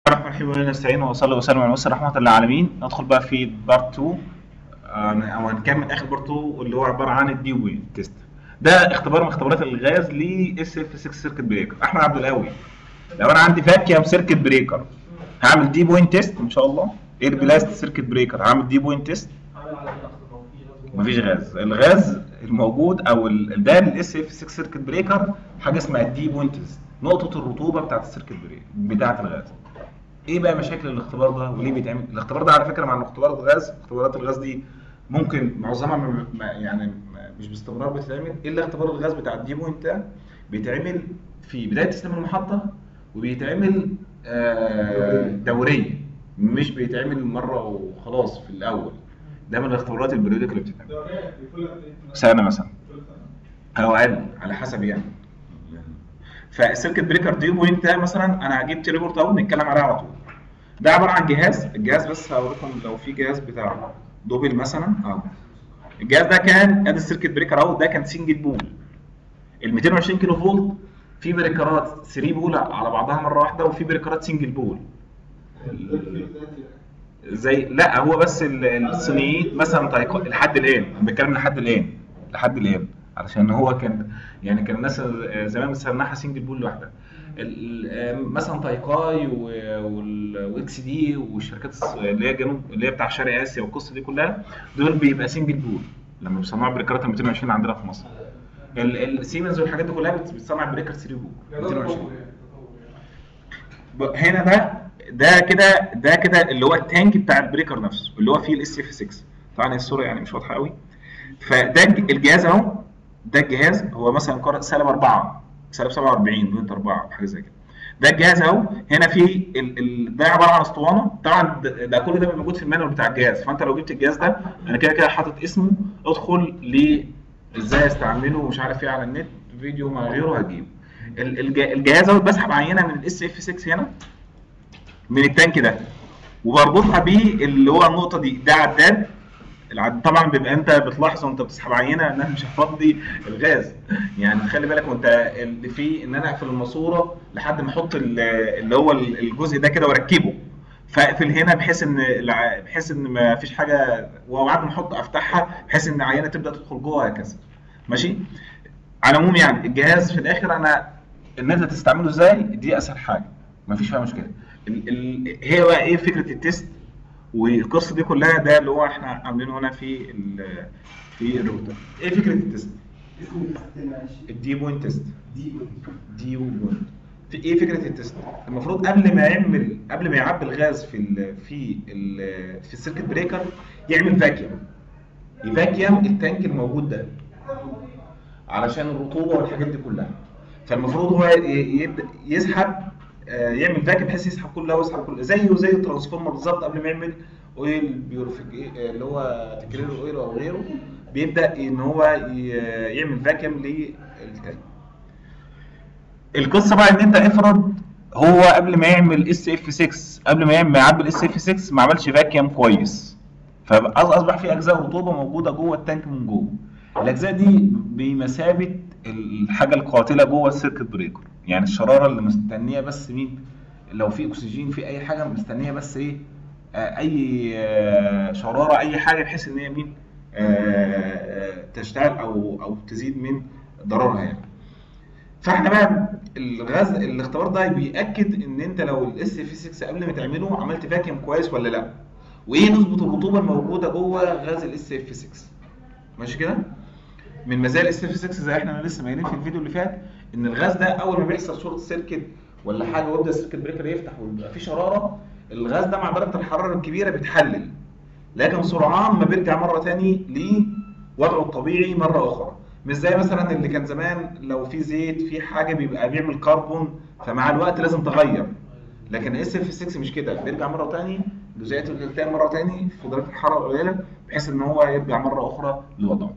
الرحمن الرحيم ونستعين واصلي وسلم على المرسل رحمه للعالمين ندخل بقى في بارت 2 آه، او هنكمل اخر بارت 2 اللي هو عباره عن الدي وي تيست ده اختبار من اختبارات الغاز ل اس اف 6 سيركت بريكر احمد عبد القوي لو انا عندي فاكيوم سيركت بريكر هعمل دي بوينت تيست ان شاء الله اير بلاست سيركت بريكر هعمل دي بوينت تيست مفيش غاز الغاز الموجود او ال- ده الاس اف 6 سيركت بريكر حاجه اسمها الدي بوينت تيست نقطه الرطوبه بتاعت السيركت بريكر بتاعت الغاز ايه بقى مشاكل الاختبار ده وليه بيتعمل الاختبار ده على فكره مع اختبارات الغاز اختبارات الغاز دي ممكن معظمها م- م- يعني م- مش باستمرار بتتعمل الا اختبار الغاز بتاع الدي بوينت ده بيتعمل في بدايه تسليم المحطه وبيتعمل آه، دوريا مش بيتعمل مره وخلاص في الاول ده من الاختبارات البريودك اللي بتتعمل سنه مثلا او اقل على حسب يعني فالسيركت بريكر دي بوينت ده مثلا انا جبت ريبورت اهو نتكلم عليه على طول ده عباره عن جهاز الجهاز بس هوريكم لو في جهاز بتاع دوبل مثلا اهو الجهاز ده كان ادي السيركت بريكر اهو ده كان سنجل بول ال 220 كيلو فولت في بريكرات 3 بول على بعضها مره واحده وفي بريكرات سنجل بول زي لا هو بس ال- الصينيين مثلا تايكو لحد الان انا بتكلم لحد الان لحد الان علشان هو كان يعني كان الناس زمان بتسمعها سنجل بول لوحدها ال- ال- مثلا تايكاي و- وال- واكس دي والشركات الص- اللي هي جنوب اللي هي بتاع شرق اسيا والقصه دي كلها دول بيبقى سنجل بول لما بيصنعوا بريكرات ال 220 عندنا في مصر ال- السيمنز والحاجات دي كلها بت- بتصنع بريكر 3 بول 220 ب- هنا ده ده كده ده كده اللي هو التانك بتاع البريكر نفسه اللي هو فيه الاس اف 6 طبعا الصوره يعني مش واضحه قوي فده الج- الجهاز اهو ده الجهاز هو مثلا قارة سالب 4 سالب 47 بوينت 4 حاجه زي كده ده الجهاز اهو هنا في ال... ال... ده عباره عن اسطوانه طبعا ده, ده كل ده بيبقى موجود في المانوال بتاع الجهاز فانت لو جبت الجهاز ده انا كده كده حاطط اسمه ادخل ل ازاي استعمله ومش عارف ايه على النت فيديو ما غيره هتجيبه ال- الج- الجهاز اهو بسحب عينه من الاس اف 6 هنا من التانك ده وبربطها بيه اللي هو النقطه دي ده عداد العد طبعا بيبقى انت بتلاحظ وانت بتسحب عينه انها مش هتفضي الغاز يعني خلي بالك وانت اللي فيه ان انا اقفل الماسوره لحد ما احط ال- اللي هو ال- الجزء ده كده واركبه فاقفل هنا بحيث ان الع- بحيث ان ما فيش حاجه وبعد ما احط افتحها بحيث ان العينه تبدا تدخل جوه وهكذا ماشي على العموم يعني الجهاز في الاخر انا ان انت تستعمله ازاي دي اسهل حاجه مفيش فيها مشكله ال ال هي بقى ايه فكره التيست والقصه دي كلها ده اللي هو احنا عاملينه هنا في ال في الروتر ايه فكره التيست اسمه التاني معلش الدي بوينت تيست دي دي بوينت في ايه فكره التيست المفروض قبل ما يعمل قبل ما يعبي الغاز في ال في ال في السيركت بريكر يعمل فاكيوم يفاكيوم التانك الموجود ده علشان الرطوبه والحاجات دي كلها فالمفروض هو ي- يبدا يسحب آه، يعمل فاكيوم بحيث يسحب كل الهواء يسحب كل زيه زي الترانسفورمر بالظبط قبل ما يعمل اويل بيورفيك اللي هو تكرير الاويل او غيره بيبدا ان هو ي- يعمل فاكيوم للتانك القصه بقى ان انت افرض هو قبل ما يعمل اس اف 6 قبل ما يعمل يعبي الاس اف 6 ما عملش فاكيوم كويس فاصبح في اجزاء رطوبه موجوده جوه التانك من جوه الاجزاء دي بمثابه الحاجه القاتله جوه السيركت بريكر يعني الشراره اللي مستنيه بس مين لو في اكسجين في اي حاجه مستنيه بس ايه آه، اي آه، شراره اي حاجه بحيث ان هي مين آه، آه، تشتغل او او تزيد من ضررها يعني فاحنا بقى الغاز الاختبار ده بيأكد ان انت لو الاس اف 6 قبل ما تعمله عملت فاكيوم كويس ولا لا وايه نسبه الرطوبه الموجوده جوه غاز الاس اف 6 ماشي كده من مزايا الاس اف 6 زي احنا لسه قايلين في الفيديو اللي فات ان الغاز ده اول ما بيحصل شورت سيركت ولا حاجه ويبدا السيركت بريكر يفتح ويبقى فيه شراره الغاز ده مع درجه الحراره الكبيره بيتحلل لكن سرعان ما بيرجع مره تاني لوضعه الطبيعي مره اخرى مش زي مثلا اللي كان زمان لو في زيت في حاجه بيبقى بيعمل كربون فمع الوقت لازم تغير لكن اس اف 6 مش كده بيرجع مره تاني جزيئات الالتئام مره تاني في درجه الحراره قليله بحيث ان هو يرجع مره اخرى لوضعه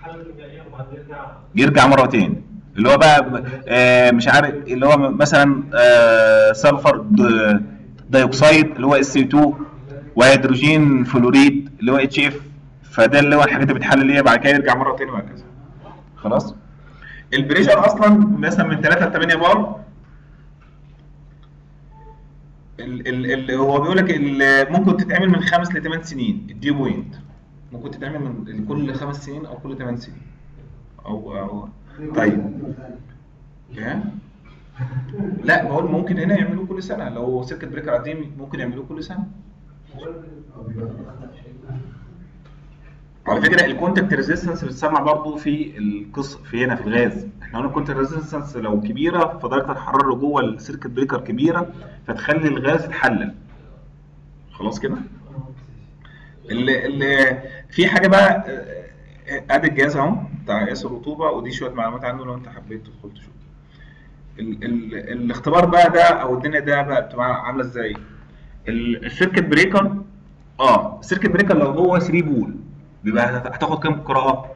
يرجع مرتين اللي هو بقى آه مش عارف اللي هو مثلا آه سلفر د- دايوكسيد اللي هو اس 2 وهيدروجين فلوريد اللي هو اتش اف فده اللي هو الحاجات اللي بتحلل اللي هي بعد كده يرجع مره تاني وهكذا خلاص البريشر اصلا مثلا من 3 ل 8 بار ال ال ال هو بيقول لك ال- ممكن تتعمل من خمس ل 8 سنين الديو بوينت ممكن تتعمل من كل خمس سنين او كل 8 سنين او او طيب ايه لا بقول ممكن هنا يعملوه كل سنه لو سيركت بريكر قديم ممكن يعملوه كل سنه على فكره الكونتاكت ريزيستنس بتسمع برضه في القص في هنا في الغاز احنا قلنا الكونتاكت ريزيستنس لو كبيره فدرجه الحراره اللي جوه السيركت بريكر كبيره فتخلي الغاز يتحلل خلاص كده ال ال في حاجه بقى آه، آه، ادي الجهاز اهو بتاع قياس الرطوبه ودي شويه معلومات عنه لو انت حبيت تدخل تشوف ال ال الاختبار بقى ده او الدنيا ده بقى بتبقى عامله ازاي ال- السيركت بريكر اه السيركت بريكر لو هو 3 بول بيبقى هت- هتاخد كام قراءه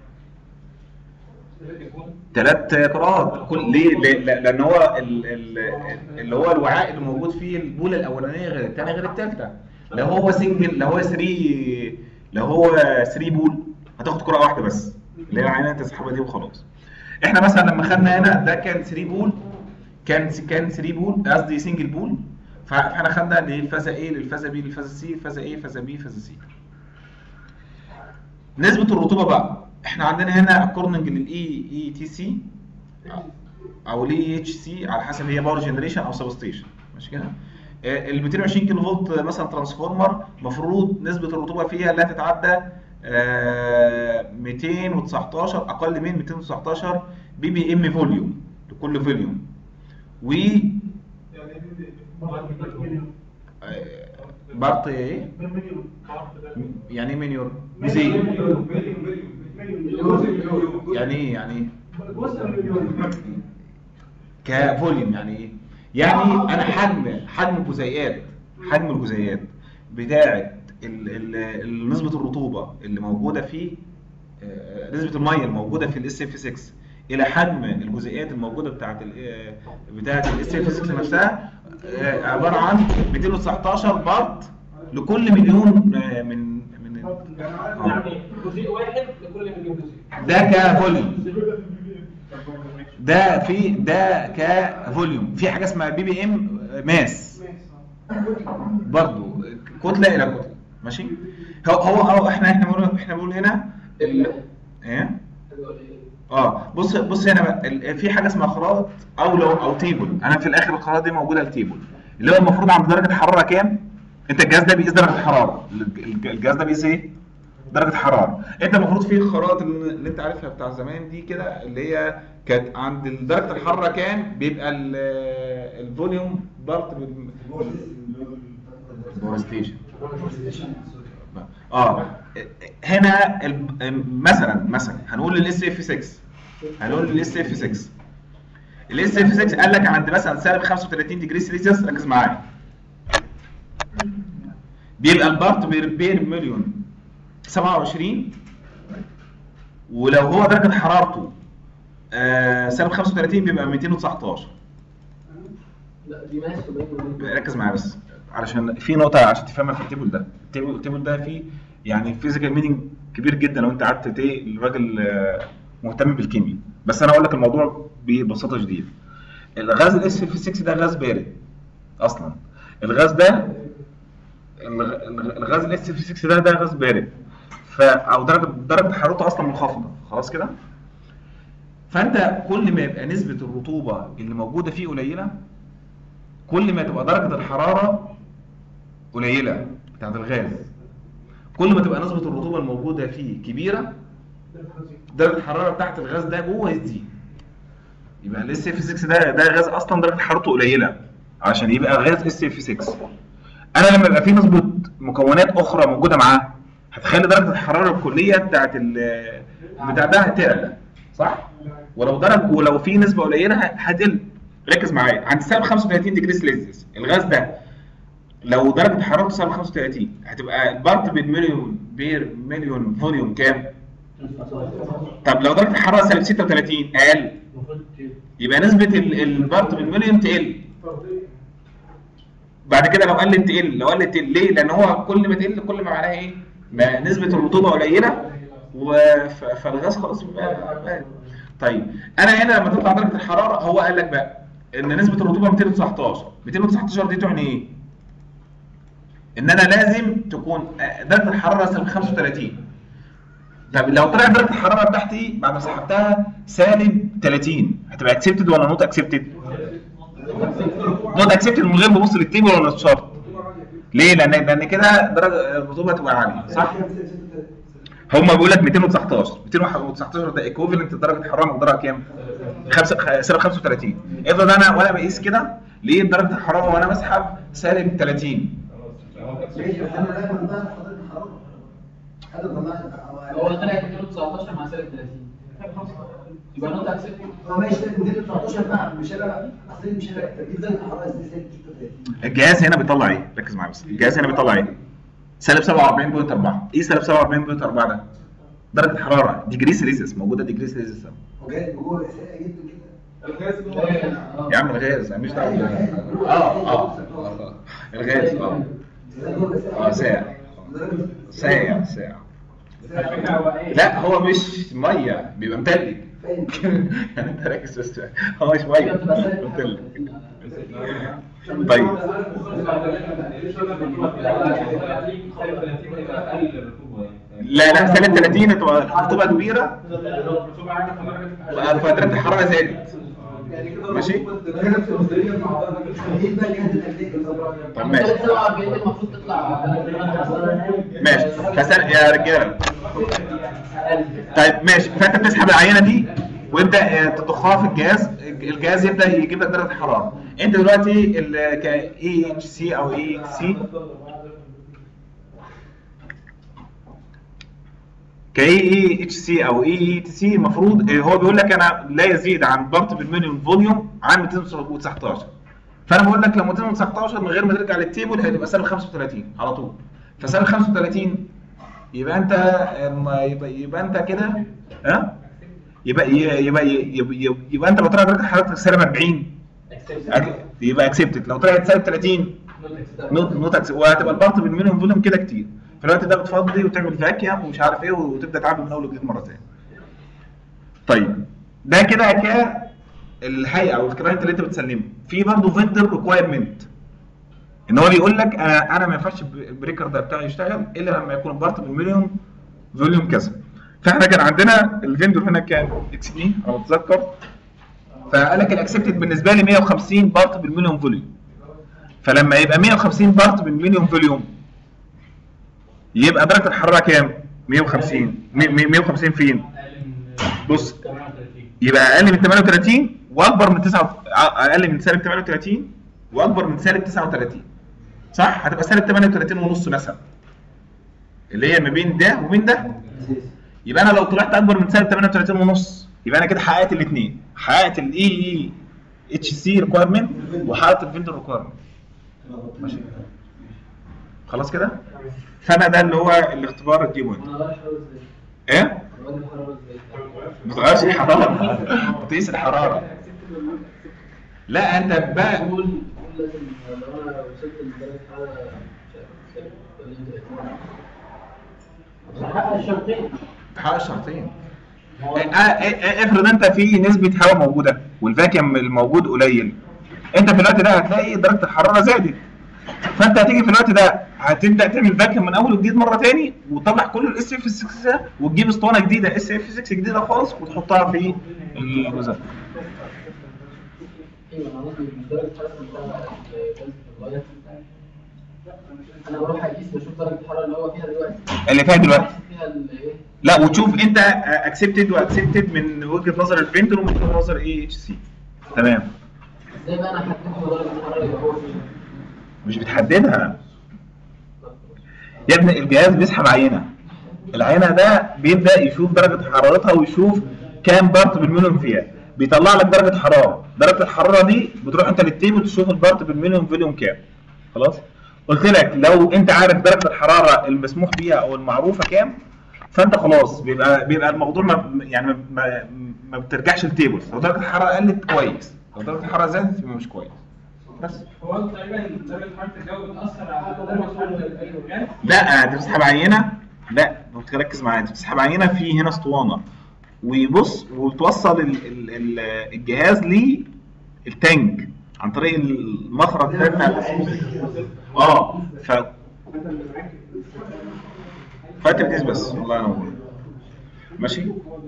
ثلاث قراءات كل ليه ليه- لا- لان هو ال- ال- اللي هو الوعاء اللي موجود فيه البوله الاولانيه غير الثانيه غير الثالثه لو هو سنجل لو هو 3 لو هو 3 بول هتاخد قراءه واحده بس اللي هي العينه تسحبها دي وخلاص احنا مثلا لما خدنا هنا ده كان 3 بول كان كان 3 بول قصدي سنجل بول فاحنا خدنا للفازه A للفازه B للفازه C فازه A فازه B فازه C نسبة الرطوبة بقى احنا عندنا هنا اكوردنج للاي اي تي سي او الاي اتش سي على حسب هي باور جنريشن او سبستيشن ماشي كده آه، ال 220 كيلو فولت مثلا ترانسفورمر المفروض نسبة الرطوبة فيها لا تتعدى آه، 219 اقل من 219 بي بي ام فوليوم لكل فوليوم و آه، بارت ايه يعني ايه منيور جزيء يعني ايه يعني ايه كفوليوم يعني ايه يعني انا حجم حجم الجزيئات حجم الجزيئات بتاعه ال- ال- ال- نسبه الرطوبه اللي موجوده في آه، نسبه الميه الموجوده في الاس اف 6 الى حجم الجزيئات الموجوده بتاعه ال بتاعه الاس اف 6 نفسها آه، عباره عن 219 بارت لكل مليون آه، من من يعني جزيء واحد لكل مليون جزيء ده كفوليوم ده في ده كفوليوم في حاجه اسمها بي بي ام ماس برضو كتله الى كتله ماشي هو هو هو احنا احنا بنقول احنا بنقول هنا ال... ايه اه بص بص هنا بقى ال- في حاجه اسمها خرائط او لو او تيبل انا في الاخر الخرائط دي موجوده التيبل اللي هو المفروض عند درجه حراره كام انت الجهاز ده بيقيس درجه الحراره الج- الجهاز ده بيقيس ايه درجه حراره انت المفروض في خرائط اللي اللي انت عارفها بتاع زمان دي كده اللي هي كانت عند درجه الحراره كام بيبقى ال- الفوليوم بارت بال باور ستيشن اه هنا ال- مثلا مثلا هنقول للاس اف 6 هنقول للاس اف 6 الاس اف 6 قال لك عند مثلا سالب 35 ديجري سيلسيوس ركز معايا بيبقى البارت بير بير مليون 27 ولو هو درجه حرارته آه سالب 35 بيبقى 219 لا دي ماس وبين ركز معايا بس علشان في نقطة عشان تفهمها في التيبل ده التيبل, التيبل ده فيه يعني فيزيكال مينينج كبير جدا لو انت قعدت ت- الراجل آه، مهتم بالكيمياء بس انا اقول لك الموضوع ببساطة شديدة الغاز الاس اف 6 ده غاز بارد اصلا الغاز ده الغ- الغ- الغاز الاس اف 6 ده ده غاز بارد ف او درجة درجة حرارته اصلا منخفضة خلاص كده فانت كل ما يبقى نسبة الرطوبة اللي موجودة فيه قليلة كل ما تبقى درجة الحرارة قليلة بتاعت الغاز كل ما تبقى نسبة الرطوبة الموجودة فيه كبيرة درجة الحرارة بتاعت الغاز ده جوه يزيد يبقى الاس اف 6 ده ده غاز اصلا درجة حرارته قليلة عشان يبقى غاز اس اف 6 انا لما يبقى في نسبة مكونات اخرى موجودة معاه هتخلي درجة الحرارة الكلية بتاعت ال بتاع ده هتعلى صح؟ ولو درجة ولو في نسبة قليلة ه- هتقل ركز معايا عند سالب 35 ديجري سيلسيوس الغاز ده لو درجة حرارته سالب 35 هتبقى البارت بير مليون بير مليون فوليوم كام؟ طب لو درجة الحرارة سالب 36 أقل يبقى نسبة ال- البارت بير مليون تقل بعد كده لو قلت تقل لو قلت تقل ليه؟ لأن هو كل ما تقل كل ما معناها إيه؟ ما نسبة الرطوبة قليلة وف- فالغاز خلاص بيبقى بارد. طيب أنا هنا لما تطلع درجة الحرارة هو قال لك بقى إن نسبة الرطوبة 219 219 دي تعني إيه؟ ان انا لازم تكون آه، درجه الحراره سالب 35 طب لو طلع درجه الحراره بتاعتي بعد ما سحبتها سالب 30 هتبقى اكسبتد ولا نوت اكسبتد؟ نوت اكسبتد من غير ما ابص للتيبل ولا الشرط ليه؟ لان لان كده درجه الرطوبه هتبقى عاليه صح؟ هم بيقول لك 219 219 ده ايكوفالنت درجه حراره مقدارها كام؟ خمسة سالب 35 افرض انا وانا بقيس كده لقيت درجه الحراره وانا بسحب سالب 30 ماشي بس انا دايما بقى حضرتك الحراره حد طلعت هو طلع 219 مع سالب 30 يبقى نوت اكسبت هو ماشي 219 بقى مش انا بقى اصل مش انا تركيز درجه الحراره ازاي سالب 36 الجهاز هنا بيطلع ايه؟ ركز معايا بس الجهاز هنا بيطلع ايه؟ سالب 47.4 ايه سالب 47.4 ده؟ درجه حراره ديجري سيليزيوس موجوده ديجري سيليزيوس هو جاي جوه اسئله جدا كده يا عم الغاز انا مش دعوه بال- اه اه آه. الغاز اه اه ساعة ساعة ساعة لا هو مش ميه بيبقى متلج يعني انت ركز بس هو مش ميه متلج طيب لا لا سالب 30 هتبقى الرطوبه كبيره فدرجه الحراره زادت ماشي ايه بقى الجهاز التكنيكي طب ماشي 47 المفروض تطلع ماشي فسال يا رجاله طيب ماشي فانت بتسحب العينه دي ويبدا آه، تضخها في الجهاز الجهاز يبدا يجيب لك درجه الحراره انت دلوقتي ك اي اتش سي او اي اكس سي ك اي اتش سي او اي اي تي سي المفروض آه، هو بيقول لك انا لا يزيد عن بارت بالمليون فوليوم عن 219 فانا بقول لك لو 219 من غير ما ترجع للتيبل هتبقى سالب 35 على طول فسالب 35 يبقى انت اما يبقى, يبقى انت كده ها يبقى يبقى يبقى, يبقى, يبقى انت لو طلع درجه حرارتك سالب 40 أك- يبقى اكسبتد لو طلعت سالب 30 نوت نوت accept. وهتبقى الضغط بالمليون فوليوم كده كتير في الوقت ده بتفضي وتعمل فاكيوم ومش عارف ايه وتبدا تعبي من اول وجديد مره ثانيه طيب ده كده ك الهيئه او الكلاينت اللي انت بتسلمه في برضه فيندر ريكوايرمنت ان هو بيقول لك انا انا ما ينفعش البريكر ده بتاعي يشتغل الا لما يكون البارت بالمليون فوليوم كذا فاحنا كان عندنا الفيندور هنا كان اكس دي انا متذكر فقال لك الاكسبتد بالنسبه لي 150 بارت بالمليون فوليوم فلما يبقى 150 بارت بالمليون فوليوم يبقى درجه الحراره كام 150 مي- مي- 150 فين بص يبقى اقل من 38 واكبر من 9 اقل من سالب 38 واكبر من سالب 39 صح هتبقى سالب 38 ونص مثلا اللي هي ما بين ده وبين ده يبقى انا لو طلعت اكبر من سالب 38 ونص يبقى انا كده حققت الاثنين حققت الاي اي اتش سي ريكويرمنت وحققت الفيندور ريكويرمنت ماشي خلاص كده فانا ده اللي هو الاختبار الدي بوينت انا غير الحراره ازاي؟ ايه غير الحراره ازاي؟ ما تغيرش الحراره تقيس الحراره لا انت بقى قول قول لازم لو انا وصلت لدرجه حراره مش عارف حقق الشرطين تحقق الشرطين آه، آه، آه، افرض انت في نسبه هواء موجوده والفاكيوم الموجود قليل انت في الوقت ده هتلاقي درجه الحراره زادت فانت هتيجي في الوقت ده هتبدا تعمل فاكيوم من اول وجديد مره تاني وتطلع كل الاس اف 6 ده وتجيب اسطوانه جديده اس اف 6 جديده خالص وتحطها في الجزء ايوه انا قصدي مش درجه حراره بتاع الغاز انا بروح اقيس بشوف درجه الحراره اللي هو فيها دلوقتي اللي فيها دلوقتي فيها الايه لا وتشوف انت اكسبتد واكسبتد من وجهه نظر الفيندر ومن وجهه نظر اي اتش سي تمام ازاي بقى انا حددت درجه الحراره اللي هو فيها مش بتحددها يا ابني الجهاز بيسحب عينه العينه ده بيبدا يشوف درجه حرارتها ويشوف كام بارت بالمليون فيها بيطلع لك درجه حراره درجه الحراره دي بتروح انت للتيبل تشوف البارت بالمليون فوليوم كام خلاص قلت لك لو انت عارف درجه الحراره المسموح بيها او المعروفه كام فانت خلاص بيبقى بيبقى الموضوع ما يعني ما, ما, ما بترجعش للتيبل لو درجه الحراره قلت كويس لو درجه الحراره زادت يبقى مش كويس بس هو انت تقريبا درجه حراره الجو بتاثر على درجه حراره الجهاز لا انت بتسحب عينه لا بتركز معايا انت بتسحب عينه في هنا اسطوانه ويبص وتوصل ال ال ال الجهاز للتانك عن طريق المخرج ده بتاع الاسطوانة. اه ف فاتر كيس بس الله ينور ماشي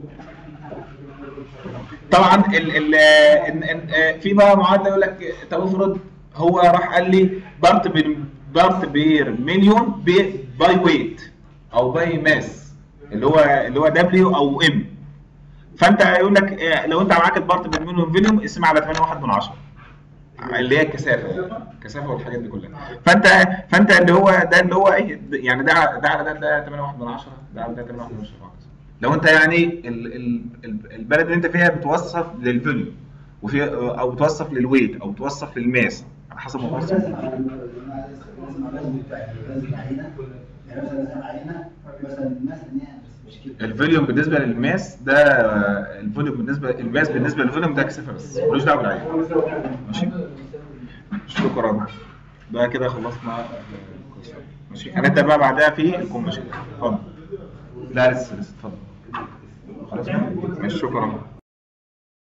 طبعا ال ال إن إن في بقى معادله يقول لك طب افرض هو راح قال لي بارت بير بارت بير مليون بي- باي ويت او باي ماس اللي هو اللي هو دبليو او ام فانت يقول لك آه، لو انت معاك البارت بير مليون فوليوم اسمها على 8.1 من 10 اللي هي الكثافه الكثافه والحاجات دي كلها فانت فانت اللي هو ده اللي هو ايه يعني ده ده على ده ده 8.1 من 10 ده على ده 8.1 من 10 وهكذا. لو انت يعني ال ال ال- البلد اللي انت فيها بتوصف للفوليوم وفي او بتوصف للويت او بتوصف للماس على حسب ما توصف لازم على لازم على الوزن بتاعي لازم عينه يعني مثلا لازم عينه مثلا مثلا يعني بس مش كده الفوليوم بالنسبه للماس ده الفوليوم بالنسبه الماس بالنسبه للفوليوم ده كثافه بس ملوش دعوه بالعين ماشي شكرا ده كده خلصنا القصه ماشي هنبدا بقى بعدها في الكوميشن اتفضل لا لسه لسه اتفضل خلاص ماشي شكرا